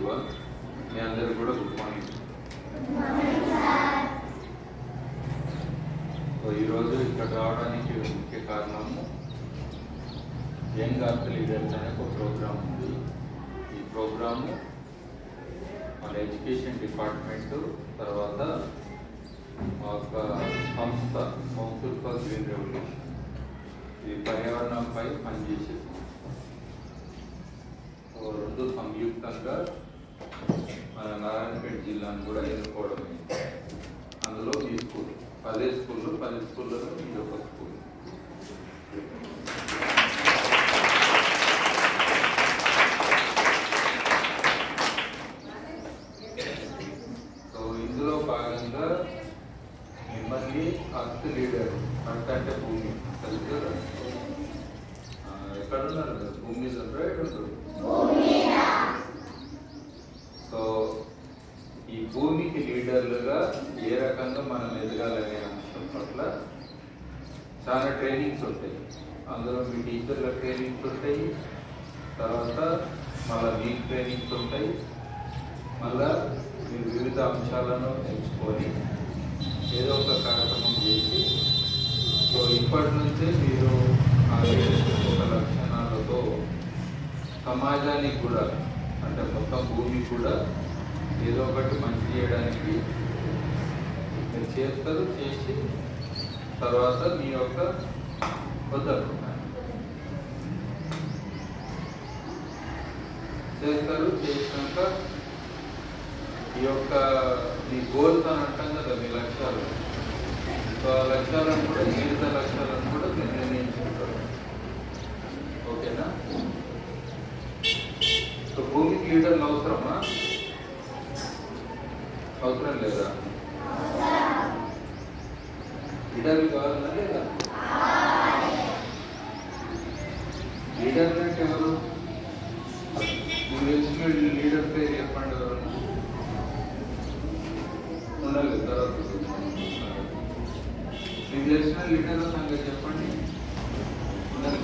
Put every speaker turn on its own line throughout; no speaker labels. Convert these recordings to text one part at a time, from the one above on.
One మీ అందరికి కూడా good morning so ఈరోజు ఇక్కడ రావడానికి ముఖ్య కారణము యంగ్ ఆర్ట్ లీడర్స్ అనే ఒక ప్రోగ్రామ్ ఉంది ఈ ప్రోగ్రాము మన ఎడ్యుకేషన్ డిపార్ట్మెంట్ తర్వాత మా యొక్క సంస్థ కౌన్సిల్ ఫర్ గ్రీన్ రెవల్యూషన్ ఇది పర్యావరణంపై పనిచేసే సో రెండు సంయుక్తంగా మన నారాయణపేట జిల్లాను కూడా ఎన్నుకోవడం అయింది. అందులో ఈ స్కూల్ పదే స్కూళ్ళు పది స్కూళ్ళలో ఇది ఒక స్కూల్ సో ఇందులో భాగంగా మిమ్మల్ని అర్త్ లీడర్ అర్త్ అంటే భూమి తెలుసు కదా ఆ, ఎక్కడ ఉన్నారు కదా భూమి మీద ఉంటారా ఎక్కడ ఉంటారు సో ఈ భూమికి లీడర్లుగా ఏ రకంగా మనం ఎదగాలనే అంశం పట్ల చాలా ట్రైనింగ్స్ ఉంటాయి అందులో మీ టీచర్ల ట్రైనింగ్స్ ఉంటాయి తర్వాత మళ్ళీ మీ ట్రైనింగ్స్ ఉంటాయి మళ్ళా మీరు వివిధ అంశాలను ఎంచుకొని ఏదో ఒక కార్యక్రమం చేసి సో ఇప్పటి నుంచే మీరు ఆ leadership ఒక లక్షణాలతో సమాజానికి కూడా అంటే మొత్తం భూమి కూడా ఏదో ఒకటి మంచి చేయడానికి మీరు చేస్తారు చేసి తర్వాత మీ యొక్క వద్దనుకుంటారు చేస్తారు చేసినాక ఈ యొక్క మీ గోల్స్ అని అంటాం కదా మీ లక్ష్యాలు సో ఆ లక్ష్యాలను కూడా జీవిత లక్ష్యాలను కూడా మీరు నిర్ణయించుకుంటారు ఓకేనా సో భూమికి లీడర్లు అవసరమా అవసరం లేదా లీడర్లు కావాలా లేదా లీడర్లు అంటే ఎవరు మీరు తెలిసిన లీడర్ పేరు చెప్పండి ఎవరు ఉండాలి తర్వాత మీకు తెలిసిన లీడర్ సంగతి చెప్పండి ఉండాలి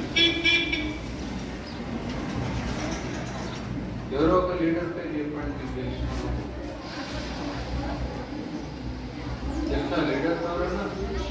ఎవరో ఒక లీడర్ పేరు చెప్పండి మీకు తెలిసిన వాళ్ళు. తెలుసా లీడర్స్ ఎవరన్నా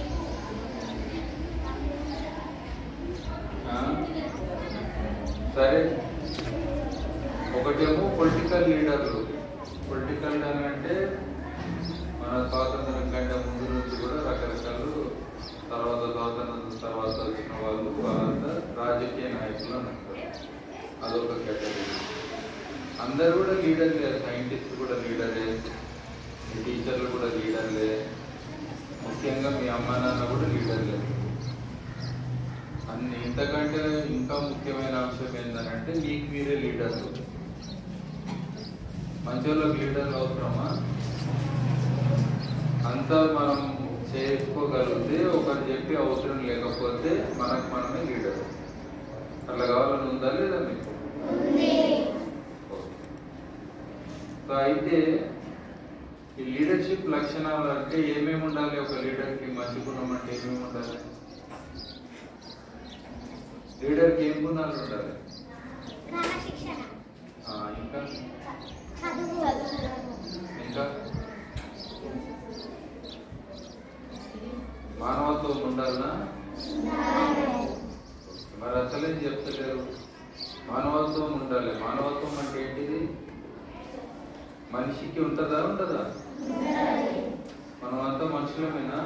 ఆ? సరే ఒకటేమో పొలిటికల్ లీడర్లు పొలిటికల్ అని అంటే మన స్వాతంత్రం కంటే ముందు నుంచి కూడా రకరకాలు తర్వాత స్వాతంత్రం తర్వాత వచ్చిన వాళ్ళు వాళ్ళంతా రాజకీయ నాయకులు అని అంటారు అదొక కేటగిరీ అందరు కూడా లీడర్లే సైంటిస్ట్ కూడా లీడరే మీ టీచర్లు కూడా లీడర్లే ముఖ్యంగా మీ అమ్మా నాన్న కూడా లీడర్లే అన్ని ఇంతకంటే ఇంకా ముఖ్యమైన అంశం ఏంటంటే మీకు మీరే లీడర్లు మంచోళ్ళకి లీడర్లు అవసరమా అంతా మనం చేసుకోగలిగితే ఒకరు చెప్పి అవసరం లేకపోతే మనకు మనమే లీడర్ అట్లా కావాలని ఉందా లేదా మీకు సో అయితే ఈ లీడర్షిప్ లక్షణాలు అంటే ఏమేమి ఉండాలి ఒక లీడర్కి మంచి గుణం అంటే ఏమేమి ఉండాలి లీడర్కి ఏం గుణాలు ఉండాలి
క్రమశిక్షణ
ఆ, ఇంకా
చదువు
ఇంకా మానవత్వం ఉండాలనా మరి అసలేం చెప్తలేరు మానవత్వం ఉండాలి మానవత్వం అంటే ఏంటిది మనిషికి ఉంటుందా ఉంటుందా మనమంతా మనుషులమేనా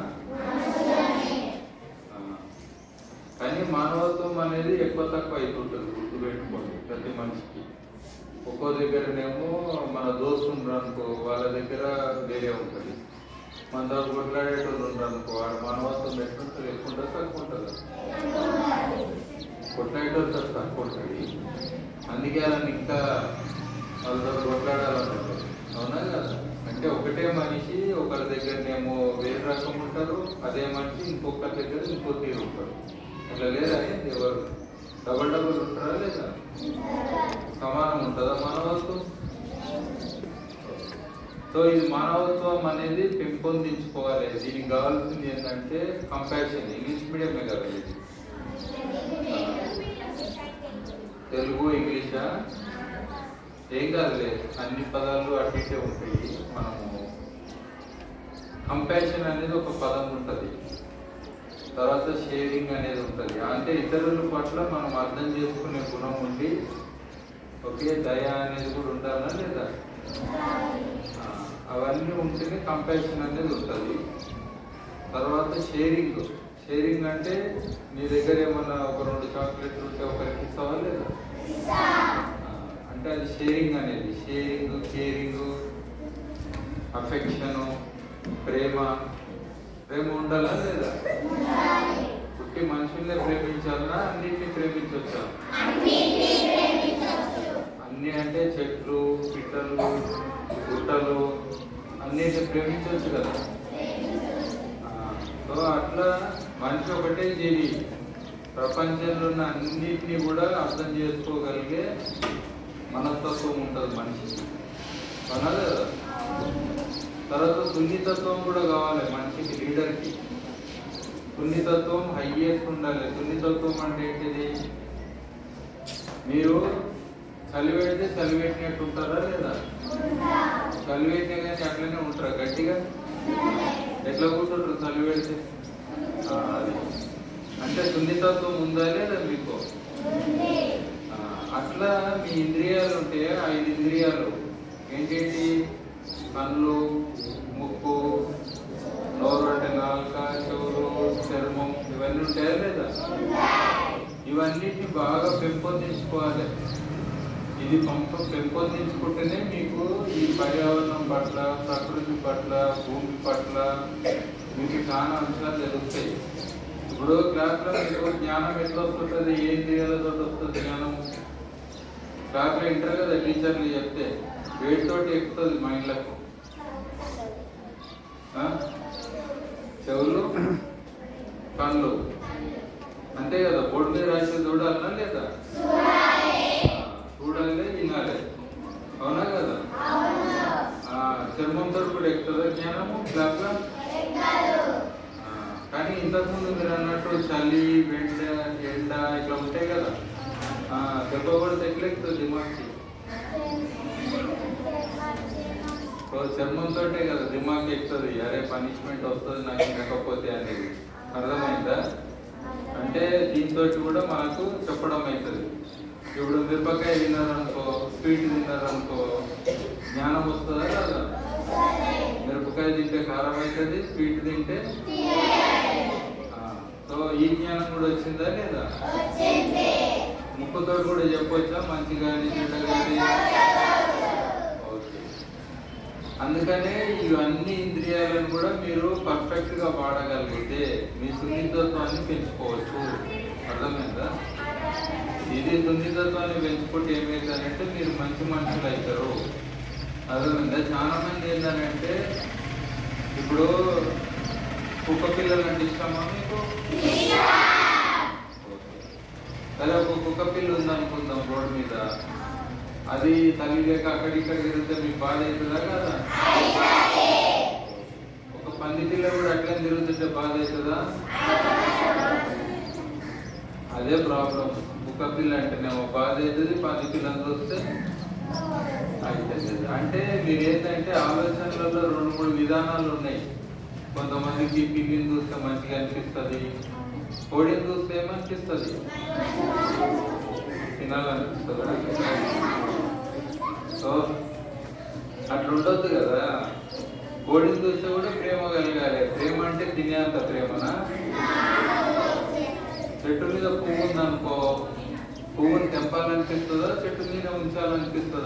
ఆ. కానీ మానవత్వం అనేది ఎక్కువ తక్కువ అవుతుంటుంది గుర్తుపెట్టుకోండి ప్రతి మనిషికి ఒక్కో దగ్గరనేమో మన దోస్తులు ఉన్నారు అనుకో వాళ్ళ దగ్గర వేరే ఉంటుంది మన దగ్గర కొట్లాడేటోళ్ళు ఉన్నారు అనుకో వాడు మానవత్వం ఎట్లుంటుంది ఎక్కువ ఉంటుంది తక్కువ ఉంటుందా కొట్లాడేటోళ్ళు సార్ తక్కువ ఉంటుంది అందుకే అలా ఇంకా వాళ్ళతో కొట్లాడాలని ఉంటుంది అవునా కదా అంటే ఒకటే మనిషి ఒకరి దగ్గరనేమో వేరే రకం ఉంటారు అదే మనిషి ఇంకొకరి దగ్గర ఇంకో తీరు ఉంటారు అట్లా లేదా ఏంటి ఎవరు డబల్ డబుల్ ఉంటారా లేదా సమానం ఉంటుందా మానవత్వం సో ఇది మానవత్వం అనేది పెంపొందించుకోవాలి దీనికి కావాల్సింది ఏంటంటే కంపాషన్ ఇంగ్లీష్ మీడియమే కదా ఇది తెలుగు ఇంగ్లీషా ఏం కాదులే అన్ని పదాలు అటు ఇటే ఉంటాయి మనము కంపాషన్ అనేది ఒక పదం ఉంటుంది తర్వాత షేరింగ్ అనేది ఉంటుంది అంటే ఇతరుల పట్ల మనం అర్థం చేసుకునే గుణం ఉండి ఒకే దయ అనేది కూడా ఉండాలా లేదా ఆ, అవన్నీ ఉంటేనే కంపాషన్ అనేది ఉంటుంది తర్వాత షేరింగ్ షేరింగ్ అంటే నీ దగ్గర ఏమన్నా ఒక రెండు చాక్లెట్లు ఉంటే ఒకరికి ఇస్తావా లేదా ఆ, అంటే అది షేరింగ్ అనేది షేరింగ్ కేరింగ్ అఫెక్షను ప్రేమ ప్రేమ ఉండాలా లేదా పుట్టి మనుషుల్నే ప్రేమించాలన్నా అన్నిటిని ప్రేమించవచ్చా అన్ని అంటే చెట్లు పిట్టలు గుట్టలు అన్నిటిని ప్రేమించవచ్చు కదా ఆ, సో అట్లా మనిషి ఒకటే జీవి ప్రపంచంలో ఉన్న అన్నిటినీ కూడా అర్థం చేసుకోగలిగే మనస్తత్వం ఉంటుంది మనిషికి అవునా లేదా తర్వాత సున్నితత్వం కూడా కావాలి మనిషికి లీడర్కి సున్నితత్వం హైయెస్ట్ ఉండాలి సున్నితత్వం అంటే ఏంటిది మీరు చలివెడితే చలివెట్టినట్టు ఉంటారా లేదా చలివెట్టిన కానీ అట్లనే ఉంటారా గట్టిగా ఎట్లా కూర్చుంటారు చలివెడితే ఆ, అది అంటే సున్నితత్వం ఉందా లేదా మీకు ఆ, అట్లా మీ ఇంద్రియాలు ఉంటే ఐదు ఇంద్రియాలు ఏంటేంటి కళ్ళు ముక్కు నోరు అంటే నాలుక చెవులు చర్మం ఇవన్నీ ఉంటాయా లేదా ఇవన్నిటిని బాగా పెంపొందించుకోవాలి ఇది పంప పెంపొందించుకుంటేనే మీకు ఈ పర్యావరణం పట్ల ప్రకృతి పట్ల భూమి పట్ల మీకు చాలా అంశాలు తెలుస్తాయి ఇప్పుడు క్లాస్లో మీకు జ్ఞానం ఎట్లా వస్తుంటుంది ఏం చేయాలతో వస్తుంది జ్ఞానం క్లాస్లో ఇంటర్ కదా టీచర్లు చెప్తే వేటితోటి ఎక్కుతుంది మైండ్లకు ఆ? చెవులు కళ్ళు అంతే కదా బోర్డు మీద రాసి చూడాలనా లేదా చూడాలి వినాలి అవునా కదా ఆ, చర్మంతో కూడా ఎక్కుతుందా జ్ఞానము క్లాస్లో ఆ, కానీ ఇంతకుముందు మీరు అన్నట్టు చలి వెంట ఎండ ఇట్లా ఉంటాయి కదా ఆ, దెబ్బ కూడా ఎట్లెక్కుతుంది దిమాగ్కి సో చర్మంతో కదా దిమాగ్ ఎక్కుతుంది అరే పనిష్మెంట్ వస్తుంది నాకు లేకపోతే అనేది అర్థమైందా అంటే దీంతో కూడా మనకు చెప్పడం అవుతుంది ఇప్పుడు మిరపకాయ తిన్నారనుకో స్వీట్ తిన్నారనుకో జ్ఞానం వస్తుందా కదా మిరపకాయ తింటే కారం అవుతుంది స్వీట్ తింటే ఆ, సో ఈ జ్ఞానం కూడా వచ్చిందా లేదా ముక్కుతో కూడా చెప్పొచ్చా మంచి కానీ చెడ్డ కానీ ఓకే అందుకనే ఇవన్నీ ఇంద్రియాలను కూడా మీరు పర్ఫెక్ట్ గా వాడగలిగితే మీ సున్నితత్వాన్ని పెంచుకోవచ్చు అర్థమైందా ఇది సున్నితత్వాన్ని పెంచుకుంటే ఏమైందనంటే మీరు మంచి మనుషులు అవుతారు అర్థమైందా చాలా మంది ఏంటంటే ఇప్పుడు కుక్క పిల్లలు అంటే ఇష్టమా మీకు ఓకే. సరే ఒక కుక్క పిల్ల ఉందనుకుందాం రోడ్ మీద అది తల్లి లేక అక్కడి ఇక్కడ తిరిగితే మీకు బాధ అవుతుందా కదా ఒక పంది పిల్ల కూడా అట్లా తిరుగుతుంటే బాధ అవుతుందా అదే ప్రాబ్లం కుక్క పిల్ల అంటేనేమో బాధ అవుతుంది పంది పిల్లని చూస్తే అవుతుంది అంటే మీరు ఏంటంటే ఆలోచనలలో రెండు మూడు విధానాలు ఉన్నాయి కొంతమందికి పిల్లిని చూస్తే మంచిగా అనిపిస్తుంది కోడిని చూస్తే ఏమనిపిస్తుంది తినాలనిపిస్తుందా సో అట్లా ఉండొద్దు కదా కోడిని చూస్తే కూడా ప్రేమ కలగాలి ప్రేమ అంటే తినేంత ప్రేమనా చెట్టు మీద పువ్వు ఉందనుకో పువ్వుని తెంపాలనిపిస్తుందా చెట్టు మీద ఉంచాలనిపిస్తుందా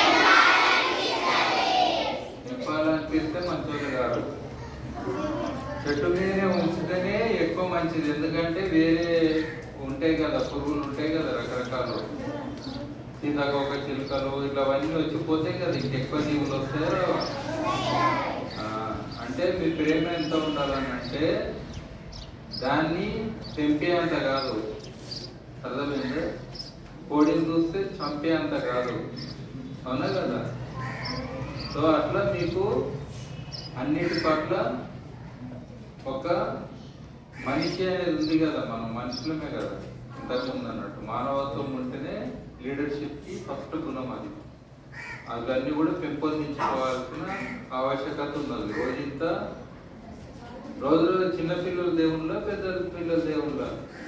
తెంపాలనిపిస్తే మంచోళ్ళు కాదు చెట్టు మీదనే ఉంచితేనే ఎక్కువ మంచిది ఎందుకంటే వేరే ఉంటాయి కదా పురుగులు ఉంటాయి కదా రకరకాలు సీతాకోక చిలుకలు ఇట్లా అవన్నీ వచ్చిపోతాయి కదా ఇంకెక్కువ జీవులు వస్తాయో ఆ, అంటే మీ ప్రేమ ఎంత ఉండాలని అంటే దాన్ని తెంపేంత కాదు అర్థమైంది కోడిని చూస్తే చంపేంత కాదు అవునా కదా సో అట్లా మీకు అన్నిటి పట్ల ఒక మనిషి అనేది ఉంది కదా మనం మనుషులమే కదా ఇంతకుముందు అన్నట్టు మానవత్వం ఉంటేనే లీడర్షిప్ కి ఫస్ట్ గుణం అది అవన్నీ కూడా పెంపొందించుకోవాల్సిన ఆవశ్యకత ఉన్నది రోజంత రోజు రోజు చిన్న పిల్లల దేవుళ్ళ పెద్ద పిల్లల దేవుళ్ళ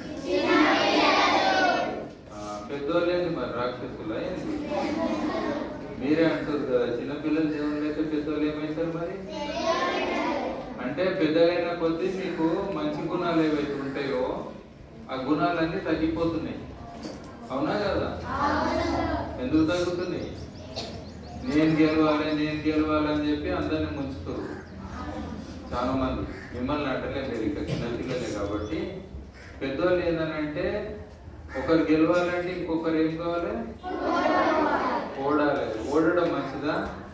పెద్దోళ్ళేంది మరి రాక్షసుల ఏంది మీరే అంటారు కదా చిన్న పిల్లల దేవుళ్ళు అయితే పెద్దోళ్ళు ఏమవుతారు మరి అంటే పెద్దగైన కొద్దీ మీకు మంచి గుణాలు ఏవైతే ఉంటాయో ఆ గుణాలన్నీ తగ్గిపోతున్నాయి అవునా కదా ఎందుకు తగ్గుతున్నాయి నేను గెలవాలి నేను గెలవాలి అని చెప్పి అందరిని ముంచుతారు చాలా మంది మిమ్మల్ని అంటలే మీరు ఇక చిన్నపిల్లలే కాబట్టి పెద్దవాళ్ళు ఏంటంటే ఒకరు గెలవాలంటే ఇంకొకరు ఏం కావాలి ఓడాలి ఓడడం మంచిదా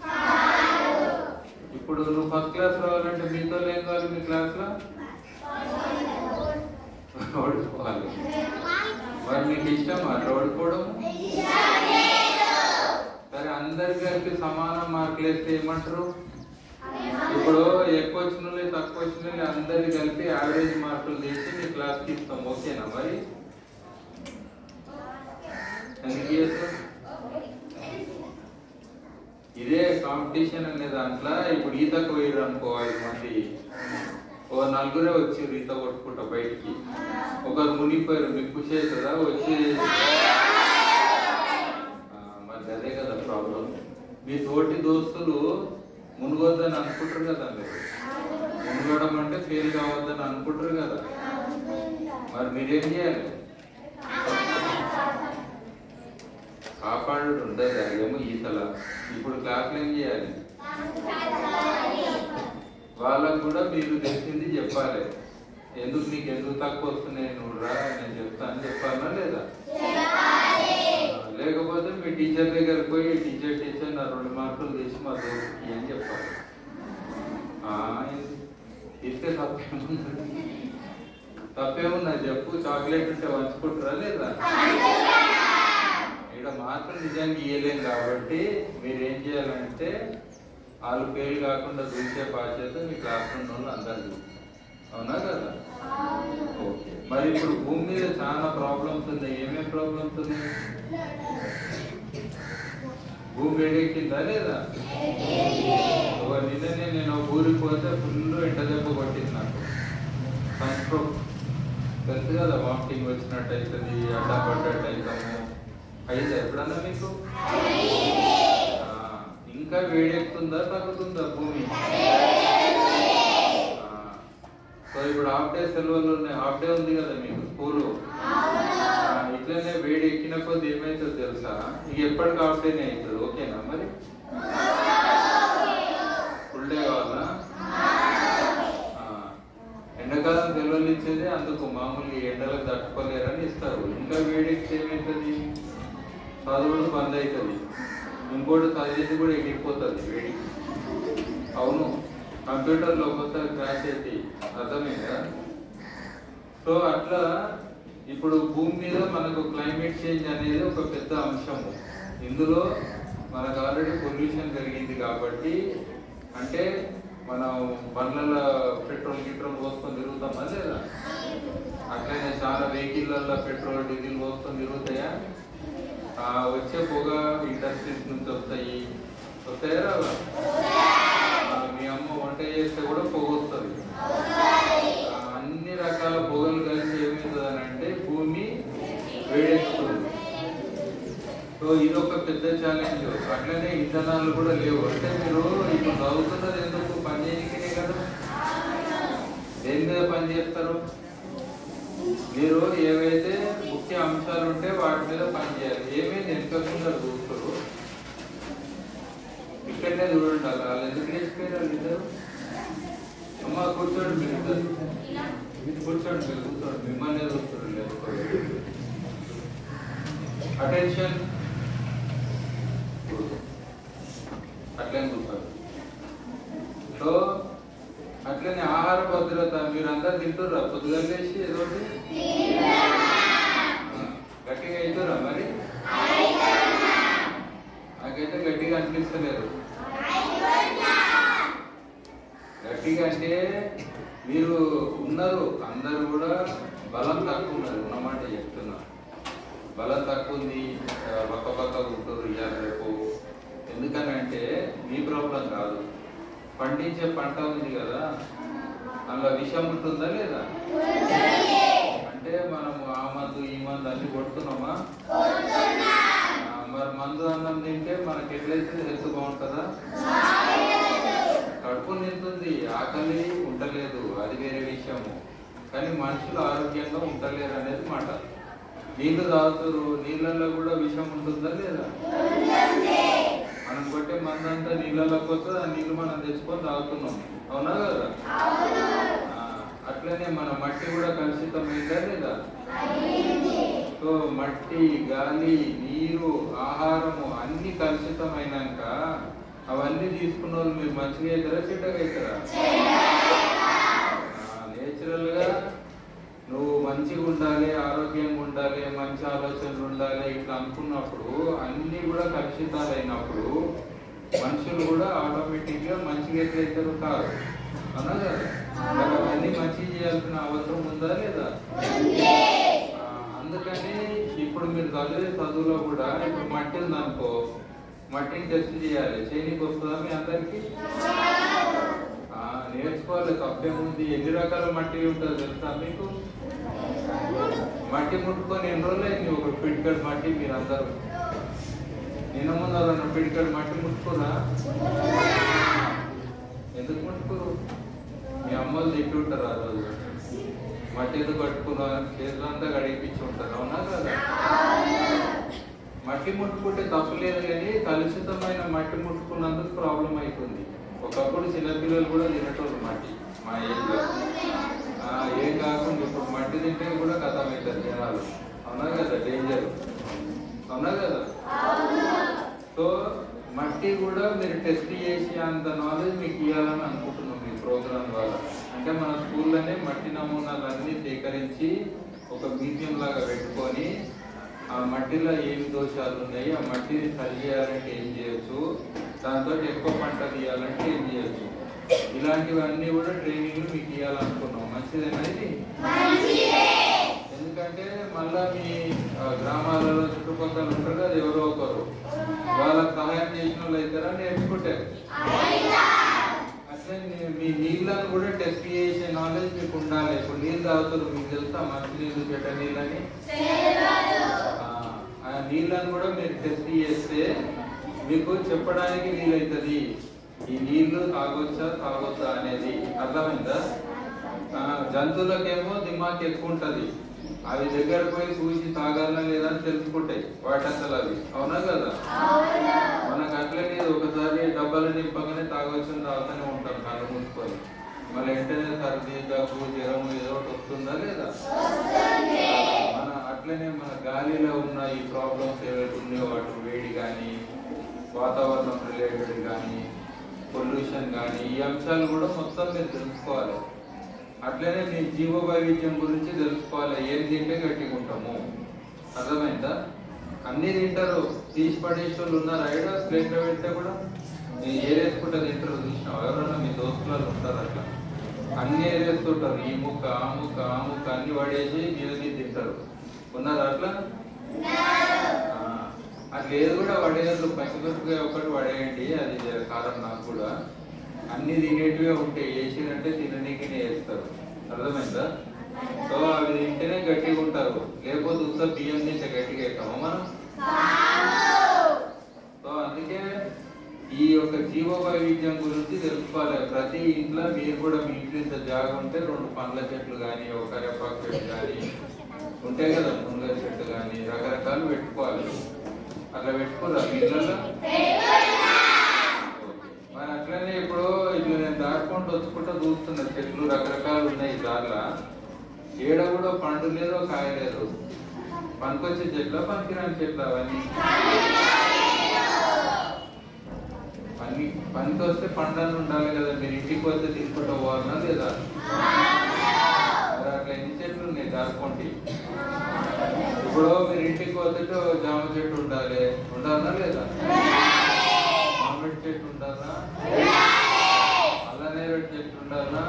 ఇప్పుడు నువ్వు ఫస్ట్ క్లాస్ రావాలంటే మీతో ఏం కావాలి మీ క్లాస్లో ఓడిపోవాలి మరి మీకు ఇష్టం అట్లా ఓడిపోవడం సరే అందరి కలిపి సమాన మార్కులు వేస్తే ఏమంటారు ఇప్పుడు ఎక్కువ వచ్చిన వాళ్ళు, తక్కువ వచ్చిన వాళ్ళు అందరి కలిపి యావరేజ్ మార్కులు తీసి మీ క్లాస్కి ఇస్తాం ఓకేనా మరి ఎందుకు చేస్తాం ఇదే కాంపిటీషన్ అనే దాంట్లో ఇప్పుడు ఈతకు పోయారు అనుకో ఐదు మంది ఓ నలుగురే వచ్చారు ఈత కొట్టుకుంటా బయటికి ఒకరు మునిగిపోయారు మీకు ఖుషి అవుతుందా వచ్చి ఆ, మరి అదే కదా ప్రాబ్లం మీ తోటి దోస్తులు మునుగొద్దని అనుకుంటారు కదా మీరు మునుగడం అంటే ఫెయిల్ కావద్దని అనుకుంటారు కదా మరి మీరేం చేయాలి కాపాడు ఉండదు ఏమో ఈతల ఇప్పుడు క్లాసులు ఏం చేయాలి వాళ్ళకు కూడా మీరు తెలిసింది చెప్పాలి ఎందుకు నీకు ఎందుకు తక్కువ వస్తున్నాయి నువ్వు రా నేను చెప్తాను చెప్పాలా లేదా ఆ, లేకపోతే మీ టీచర్ దగ్గరకు పోయి టీచర్ టీచర్ నా రెండు మార్కులు తీసి మా దోస్తుకి అని చెప్పాలి ఆ, ఏంది? ఇస్తే తప్పేమున్నది తప్పేమున్నది చెప్పు చాక్లెట్ ఉంటే పంచుకుంటారా లేదా ఇక్కడ మార్కులు నిజానికి ఇయ్యలేం కాబట్టి మీరు ఏం చేయాలంటే వాళ్ళు ఫెయిల్ కాకుండా చూసే బాధ్యత మీ క్లాస్ రూమ్ వాళ్ళు అందరికీ అవునా కదా ఓకే మరి ఇప్పుడు భూమి మీద చాలా ప్రాబ్లమ్స్ ఉన్నాయి ఏమేమి ప్రాబ్లమ్స్ ఉన్నాయి భూమి వేడెక్కిందా లేదా ఒక నిన్ననే నేను ఒక ఊరికి పోతే ఫుల్ ఎండ దెబ్బ కొట్టింది నాకు సన్స్ట్రోక్ తెలుసు కదా వామిటింగ్ వచ్చినట్టు అవుతుంది అడ్డా పడ్డట్టు అవుతాము అయితే ఎప్పుడన్నా మీకు ఆ, ఇంకా వేడెక్కుతుందా తగ్గుతుందా భూమి ఆ, సో ఇప్పుడు హాఫ్ డే సెలవులు ఉన్నాయి హాఫ్ డే ఉంది కదా మీకు స్కూలు ఇట్లనే వేడి ఎక్కిన కొద్ది ఏమైతుందో తెలుసా ఇక ఎప్పటికి హాఫ్ డేనే అవుతుంది ఓకేనా మరి ఫుల్ డే కావాలా ఆ, ఎండాకాలం సెలవులు ఇచ్చేది అందుకు మామూలుగా ఈ ఎండలకు తట్టుకోలేరని ఇస్తారు ఇంకా వేడెక్కితే ఏమవుతుంది చదువుడు బంద్ అవుతుంది ఇంకోటి చదివేది కూడా ఎగిరిపోతుంది వేడి అవును కంప్యూటర్లో ఒక్కొక్కసారి క్రాష్ అయితే అర్థమైందా సో అట్లా ఇప్పుడు భూమి మీద మనకు క్లైమేట్ చేంజ్ అనేది ఒక పెద్ద అంశము ఇందులో మనకు ఆల్రెడీ పొల్యూషన్ జరిగింది కాబట్టి అంటే మనం బండ్ల పెట్రోల్ గిట్రోల్ పోసుకొని తిరుగుతామా లేదా అట్లనే చాలా వెహికల్లలో పెట్రోల్ డీజిల్ పోసుకొని తిరుగుతాయా ఆ వచ్చే పొగ ఇండస్ట్రీస్ నుంచి వస్తాయి వస్తాయా రావా ఆ, మీ అమ్మ వంట చేస్తే కూడా పొగ వస్తుంది ఆ, అన్ని రకాల పొగలు కలిసి ఏమవుతుంది అని అంటే భూమి వేడెక్కుతుంది సో ఇది ఒక పెద్ద ఛాలెంజ్ అట్లనే ఇంధనాలు కూడా లేవు అంటే మీరు ఇప్పుడు చదువుతున్నది ఎందుకు పని చేయడానికే కదా దేని మీద పని చేస్తారు మీరు ఏవైతే ముఖ్య అంశాలు ఉంటే వాటి మీద పని చేయాలి ఏమేమి ఎంతకుండా చూస్తారు ఇక్కడనే చూడండి అలా వాళ్ళు ఎందుకు నేర్చుకోయారు ఇద్దరు అమ్మ కూర్చోండి మీరు ఇద్దరు కూర్చోండి మీరు కూర్చోండి మిమ్మల్ని చూస్తారు లేదు అటెన్షన్ అట్లనే కూర్చోండి సో అట్లనే ఆహార భద్రత మీరు అందరు తింటుర్రా పొద్దుగా లేచి ఏదో ఒకటి? ఆ, గట్టిగా అవుతురా మరి నాకైతే గట్టిగా అనిపిస్తలేదు గట్టిగా అంటే మీరు ఉన్నారు అందరు కూడా బలం తక్కువ ఉన్నారు ఉన్నమాట చెప్తున్నా బలం తక్కువ ఉంది ఆ, పక్క పక్క ఉంటారు ఇవాళ రేపు ఎందుకనంటే మీ ప్రాబ్లం కాదు పండించే పంట ఉంది కదా అందులో విషం ఉంటుందా లేదా అంటే మనము ఆ మందు ఈ మందు అన్ని కొడుతున్నామా ఆ, మరి మందు అన్నం తింటే మనకి ఎట్లయితే హెల్త్ బాగుంటుందా కడుపు నిండుతుంది ఆకలి ఉండలేదు అది వేరే విషయము కానీ మనుషులు ఆరోగ్యంగా ఉండలేరు అనేది మాట నీళ్లు తాగుతారు నీళ్ళల్లో కూడా విషం ఉంటుందా లేదా మనం కొట్టే మందంతా నీళ్ళలోకి వస్తుంది ఆ నీళ్ళు మనం తెచ్చుకొని తాగుతున్నాం అవునా కదా ఆ, అట్లనే మన మట్టి కూడా కలుషితమైందా లేదా సో మట్టి గాలి నీరు ఆహారము అన్ని కలుషితమైనాక అవన్నీ తీసుకున్న వాళ్ళు మీరు మంచిగా అవుతారా చెడ్డగా అవుతారా నేచురల్ గా నువ్వు మంచిగా ఉండాలి ఆరోగ్యంగా ఉండాలి మంచి ఆలోచనలు ఉండాలి ఇట్లా అనుకున్నప్పుడు అన్ని కూడా కలుషితాలు అయినప్పుడు మనుషులు కూడా ఆటోమేటిక్ గా మంచిగా ఎట్లయితారు కాదు అన్నా కదా మరి అవన్నీ మంచి చేయాల్సిన అవసరం ఉందా లేదా ఆ, అందుకని ఇప్పుడు మీరు చదివే చదువులో కూడా ఇప్పుడు మట్టి ఉందనుకో మట్టిని టెస్ట్ చేయాలి చేయనికి వస్తుందా మీ అందరికి ఆ, నేర్చుకోవాలి తప్పేముంది ఎన్ని రకాల మట్టి ఉంటుందో తెలుసా మీకు మట్టి ముట్టుకొని ఎన్ని రోజులు అయింది ఒక పిడికడ్ మట్టి మీరు అందరూ నిన్న ముందు ఎవరన్నా పిడికడ్ మట్టి ముట్టుకున్నా ఎందుకు ముట్టుకోరు మీ అమ్మలు తిట్టి ఉంటారు ఆ రోజు మట్టి ఎందుకు కట్టుకున్నా చేతులు అంతా గడిపించి ఉంటారు అవునా కదా మట్టి ముట్టుకుంటే తప్పు లేదు కానీ కలుషితమైన మట్టి ముట్టుకున్నందుకు ప్రాబ్లం అవుతుంది ఒకప్పుడు చిన్నపిల్లలు కూడా తినటోళ్ళు మట్టి మా ఏజ్లో ఆ, ఏం కాకుండా ఇప్పుడు మట్టి తింటే కూడా కథం అవుతారు జనాలు అవునా కదా డేంజర్ అవునా కదా సో మట్టి కూడా మీరు టెస్ట్ చేసి అంత నాలెడ్జ్ మీకు ఇవ్వాలని అనుకుంటున్నాం ఈ ప్రోగ్రామ్ ద్వారా అంటే మన స్కూల్లోనే మట్టి నమూనాలన్నీ సేకరించి ఒక మ్యూజియం లాగా పెట్టుకొని ఆ మట్టిలో ఏమి దోషాలు ఉన్నాయి ఆ మట్టిని సరి చేయాలంటే ఏం చేయొచ్చు దాంతో ఎక్కువ పంట తీయాలంటే ఏం చేయొచ్చు ఇలాంటివన్నీ కూడా ట్రైనింగ్ మీకు ఇవ్వాలనుకున్నాం మంచిదేనా ఇది ఎందుకంటే మళ్ళా మీ ఆ, గ్రామాలలో చుట్టుపక్కల ఉంటారు కదా ఎవరో ఒకరు వాళ్ళకి సహాయం చేసిన వాళ్ళు అవుతారా నేర్చుకుంటారు అట్లే మీ- మీ నీళ్ళని కూడా టెస్ట్ చేసే నాలెడ్జ్ మీకు ఉండాలి ఇప్పుడు నీళ్ళు తాగుతారు మీకు తెలుసా మంచి నీళ్ళు చెడ్డ నీళ్ళని ఆ, ఆ నీళ్ళని కూడా మీరు టెస్ట్ చేస్తే మీకు చెప్పడానికి వీలవుతుంది ఈ నీళ్లు తాగొచ్చా తాగొచ్చా అనేది అర్థమైందా ఆ, జంతువులకేమో దిమాక్ ఎక్కువ ఉంటది అవి దగ్గర పోయి చూసి తాగాలనా లేదా అని తెలుసుకుంటాయి వాటంతలు అవి అవునా కదా మనకు అట్లనే ఒకసారి డబ్బాలు నింపగానే తాగొచ్చు తాగుతూనే ఉంటాం కళ్ళు మూసుకొని మళ్ళీ వెంటనే సర్ది దగ్గు జ్వరం ఏదో ఒకటి వస్తుందా లేదా మన అట్లనే మన గాలిలో ఉన్న ఈ ప్రాబ్లమ్స్ ఏవైతే ఉన్నాయో వాటి వేడి కానీ వాతావరణం రిలేటెడ్ కానీ పొల్యూషన్ కానీ ఈ అంశాలు కూడా మొత్తం మీరు తెలుసుకోవాలి అట్లనే మీ జీవ వైవిధ్యం గురించి తెలుసుకోవాలి ఏం తింటే గట్టిగా ఉంటాము అర్థమైందా అన్ని తింటారు తీసి పడేసి వాళ్ళు ఉన్నారు ఐడా ప్లేట్లో పెడితే కూడా నేను ఏరేసుకుంటా తింటారు చూసినావు ఎవరన్నా మీ దోస్తులలో ఉంటారు అట్లా అన్ని ఏరేస్తుంటారు ఈ ముక్క ఆ ముక్క ఆ ముక్క అన్ని పడేసి మీదకి తింటారు ఉన్నారు అట్లా ఆ, అట్లా ఏది కూడా పడేయద్దు పచ్చిమిరపకాయ ఒకటి పడేయండి అది జర కారం నాకు కూడా అన్ని తినేటివే ఉంటాయి వేసినంటే తిననీకి వేస్తారు అర్థమైందా సో అవి తింటేనే గట్టిగా ఉంటారు లేకపోతే ఉత్త బియ్యం తింటే గట్టిగా అవుతామా మనం సో అందుకే ఈ యొక్క జీవ వైవిధ్యం గురించి తెలుసుకోవాలి ప్రతి ఇంట్లో మీరు కూడా మీ ఇంట్లో ఇంత జాగా ఉంటే రెండు పండ్ల చెట్లు కానీ ఒక కరేపాకు చెట్టు కానీ ఉంటాయి కదా మునగ చెట్టు కానీ రకరకాలు పెట్టుకోవాలి అట్లా పెట్టుకోరా మీ ఇళ్ళల్లో మరి అట్లనే ఇప్పుడు ఇట్లా నేను దాటుకుంటూ వచ్చుకుంటూ చూస్తున్నా చెట్లు రకరకాలు ఉన్నాయి దారిలో ఏడ కూడా పండు లేదు కాయ లేదు పనికొచ్చే చెట్ల పనికిరాని చెట్ల అవన్నీ పని పనికి వస్తే పండాన్ని ఉండాలి కదా మీరు ఇంటికి వస్తే తీసుకుంటూ పోవాలన్నా లేదా మరి అట్లా ఎన్ని చెట్లు ఉన్నాయి దాటుకుంటే ఇప్పుడు మీరు ఇంటికి వస్తే జామ చెట్టు ఉండాలి ఉండాలనా లేదా మామిడి చెట్టు ఉండాలా అల్లనేరేడు చెట్టు ఉండాలా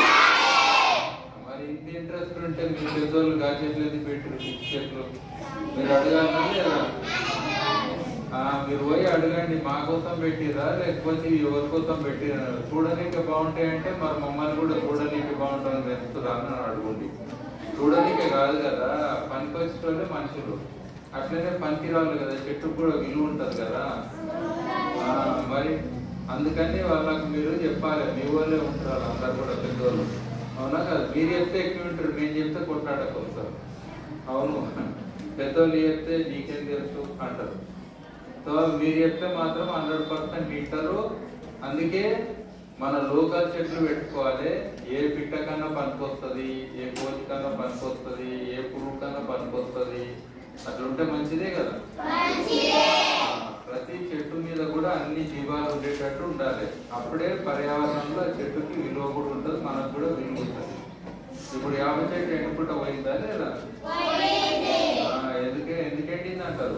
మరి ఇంత ఇంట్రెస్ట్ ఉంటే మీ పెద్దోళ్ళు గా చెట్లు ఎందుకు పెట్టారు పిచ్చి చెట్లు మీరు అడగాలనా లేదా ఆ, మీ మీరు పోయి అడగండి మా కోసం పెట్టిరా లేకపోతే ఎవరి కోసం పెట్టిరా చూడనీకి బాగుంటాయంటే మరి మమ్మల్ని కూడా చూడనీకి బాగుంటుంది తెలుస్తుందా అని అడగండి చూడనీకే కాదు కదా పనికి వచ్చేటోళ్ళే మనుషులు అట్లనే పనికి రాళ్ళు కదా చెట్టుకు కూడా విలువ ఉంటుంది కదా ఆ, మరి అందుకని వాళ్ళకి మీరు చెప్పాలి మీ వాళ్ళే ఉంటారు అందరు కూడా పెద్దోళ్ళు అవునా కదా మీరు చెప్తే ఎక్కువ ఉంటారు నేను చెప్తే కొట్లాడకు వస్తారు అవును పెద్దోళ్ళు చెప్తే నీకేం తెలుసు అంటారు సో మీరు చెప్తే మాత్రం హండ్రెడ్ పర్సెంట్ వింటారు అందుకే మన లోకల్ చెట్లు పెట్టుకోవాలి ఏ పిట్ట కన్నా పనికొస్తుంది ఏ కోతి కన్నా పనికొస్తుంది ఏ పురుగు కన్నా పనికొస్తుంది అట్లా ఉంటే మంచిదే కదా ఆ, ప్రతి చెట్టు మీద కూడా అన్ని జీవాలు ఉండేటట్టు ఉండాలి అప్పుడే పర్యావరణంలో ఆ చెట్టుకి విలువ కూడా ఉంటుంది మనకు కూడా విలువ ఉంటుంది ఇప్పుడు యాభై చెట్టు ఎండుకుంటా పోయిందా లేదా ఆ, ఎందుకే ఎందుకెండింది అంటారు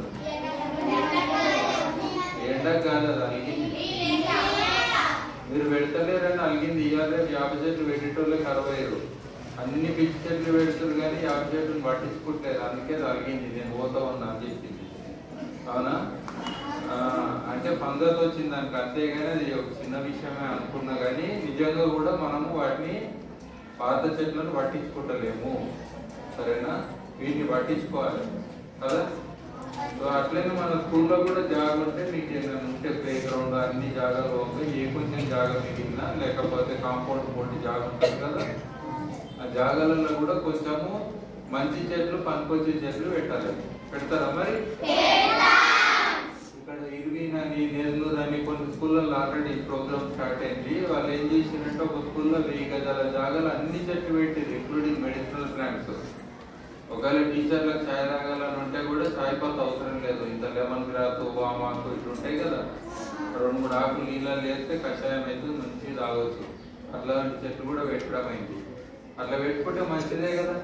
ఎండ కాదు అది అలిగింది మీరు పెడతలేరని అలిగింది ఇవ్వాలి యాభై చెట్లు పెట్టేటోళ్ళే కరవయ్యారు అన్ని పిచ్చి చెట్లు పెడుతున్నారు కానీ యాభై చెట్లు పట్టించుకుంటారు అందుకే అది అలిగింది నేను పోతా ఉన్నా అని చెప్పింది అవునా ఆ, అంటే పందలు వచ్చింది దానికి అంతేగాని అది ఒక చిన్న విషయమే అనుకున్నా కానీ నిజంగా కూడా మనము వాటిని పాత చెట్లను పట్టించుకుంటలేము సరేనా వీటిని పట్టించుకోవాలి కదా సో అట్లనే మన స్కూల్లో కూడా జాగా ఉంటే మీకు ఏమైనా ఉంటే ప్లే గ్రౌండ్ అన్ని జాగాలు ఉంటాయి ఏ కొంచెం జాగా మిగిలినా లేకపోతే కాంపౌండ్ పోటీ జాగా ఉంటుంది కదా ఆ జాగాలలో కూడా కొంచెము మంచి చెట్లు పనికొచ్చే చెట్లు పెట్టాలి పెడతారా మరి ఇక్కడ ఇర్వీన్ అని నెల్లూరు అని కొన్ని స్కూళ్ళల్లో ఆల్రెడీ ప్రోగ్రామ్ స్టార్ట్ అయింది వాళ్ళు ఏం చేసినట్టు ఒక స్కూల్లో వెయ్యి గజాల జాగాలు అన్ని చెట్లు పెట్టింది ఇంక్లూడింగ్ మెడిసినల్ ప్లాంట్స్ ఒకవేళ టీచర్లకు ఛాయ్ తాగాలని ఉంటే కూడా ఛాయ్ పత్త అవసరం లేదు ఇంత లెమన్ గ్రాస్ వామాకు ఇట్లా ఉంటాయి కదా రెండు మూడు ఆకులు నీళ్ళలో వేస్తే కషాయం అయితే మంచిగా తాగొచ్చు అట్లాంటి చెట్లు కూడా పెట్టడం అయింది అట్లా పెట్టుకుంటే మంచిదే కదా